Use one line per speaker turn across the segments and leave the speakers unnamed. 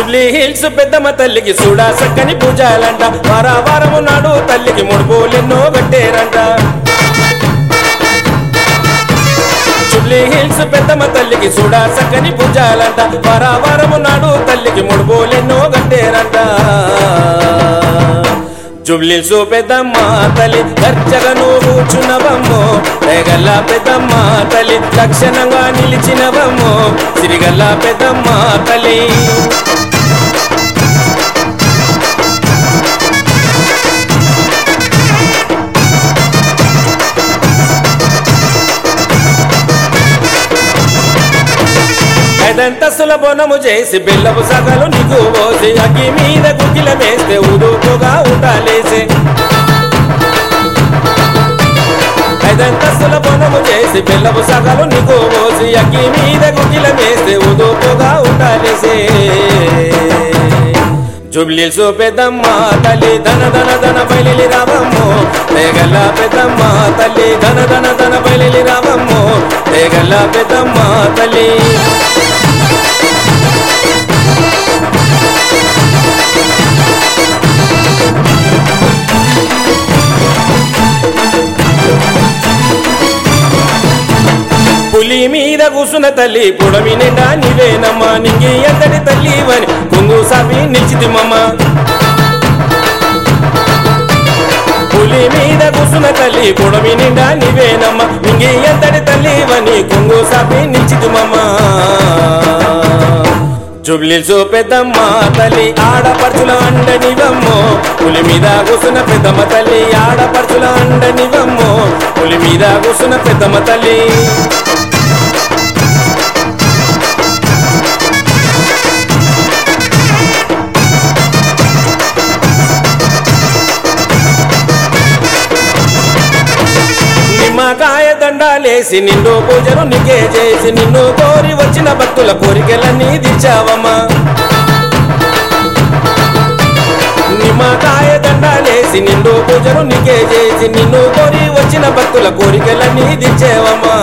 Jubilee hills పెద్దమ్మ తల్లికి చూడా సక్కని పూజాలంట వార వారము నాడు తల్లికి ముడుపులెన్నో కట్టేరంట జుబ్లీ హిల్స్ పెద్దమ్మ తల్లికి చూడా సక్కని పూజాలంట వార వారము నాడు తల్లికి ముడుపులెన్నో కట్టేరంట జుబ్లీస్ పెద్దమ్మ తల్లి దర్జగా నువ్వు కూర్చున్నవమ్మో తెగల్ల పెద్దమ్మ తల్లి లక్షణంగా నిలిచినవమ్మో సిరిగల్ల పెద్దమ్మ తల్లి ఐదంతస్తుల బొనము చేసి బెల్లపు సగలు నీకు పోసి అగ్గి మీద గుగ్గిల వేస్తే ఉదుపుగా ఉండాలేసే ఐదంతస్తుల బొనము చేసి బెల్లపు సగలు నీకు పోసి అగ్గి మీద గుగ్గిల వేస్తే ఉదుపుగా ఉండాలేసే జుబ్లీస్ పెద్దమ్మ తల్లి ధన ధన ధన బయలి రావమ్మో తెగల పెద్దమ్మ తల్లి ధన ధన ధన బయలి రావమ్మో తెగల పెద్దమ్మ తల్లి పులి మీద కూసున్న తల్లి పుడమి నిండా నీవేనమ్మా నింగి ఎంతటి తల్లి వని కొంగు సాపి నిలిచితిమమ్మ పులి మీద కూసున్న తల్లి పుడమి నిండా నీవేనమ్మ నింగి ఎంతటి తల్లి వని కొంగు సాపి నిలిచితిమమ్మ జుబ్లీసు పెద్దమ్మ తల్లి ఆడపడుచుల అండనివమ్మో పులి మీద కూసున్న పెద్దమ్మ తల్లి ఆడపడుచుల అండనివమ్మో పులి మీద కూసున్న పెద్దమ్మ తల్లి నిమ్మకాయ దండాలేసి నిన్ను పూజను నీకే చేసి నిన్ను కోరి వచ్చిన భక్తుల కోరికలన్నీ తీర్చావమ్మా నిమ్మకాయ దండాలేసి నిన్ను పూజను నీకే చేసి నిన్ను కోరి వచ్చిన భక్తుల కోరికలన్నీ తీర్చేవమ్మా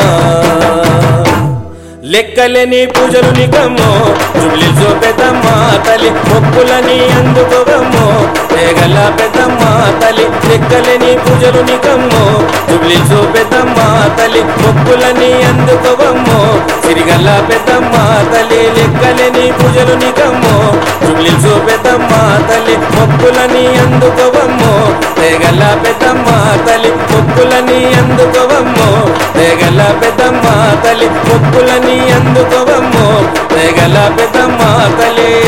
లెక్కలేని పూజలు నికమ్మో జుబ్లీసో పెద్దమ్మ తల్లి మొక్కులని అందుకోవమ్మో తేగల పెద్దమ్మ తల్లి లెక్కలేని పూజలు నికమ్మో జుబ్లీసో పెద్దమ్మ తల్లి మొక్కులని అందుకోవమ్మో సిరిగల్ల పెద్దమ్మ తల్లి లెక్కలేని పూజలు నికమ్మో జుబ్లీసో పెద్దమ్మ తల్లి మొక్కులని అందుకోవమ్మో తేగల పెద్దమ్మ తల్లి మొక్కులని అందుకోవమ్మో తేగల పెద్దమ్మ తల్లి మొక్కులని అందుకోవమ్మో తెగల పెద్దమ్మ తల్లి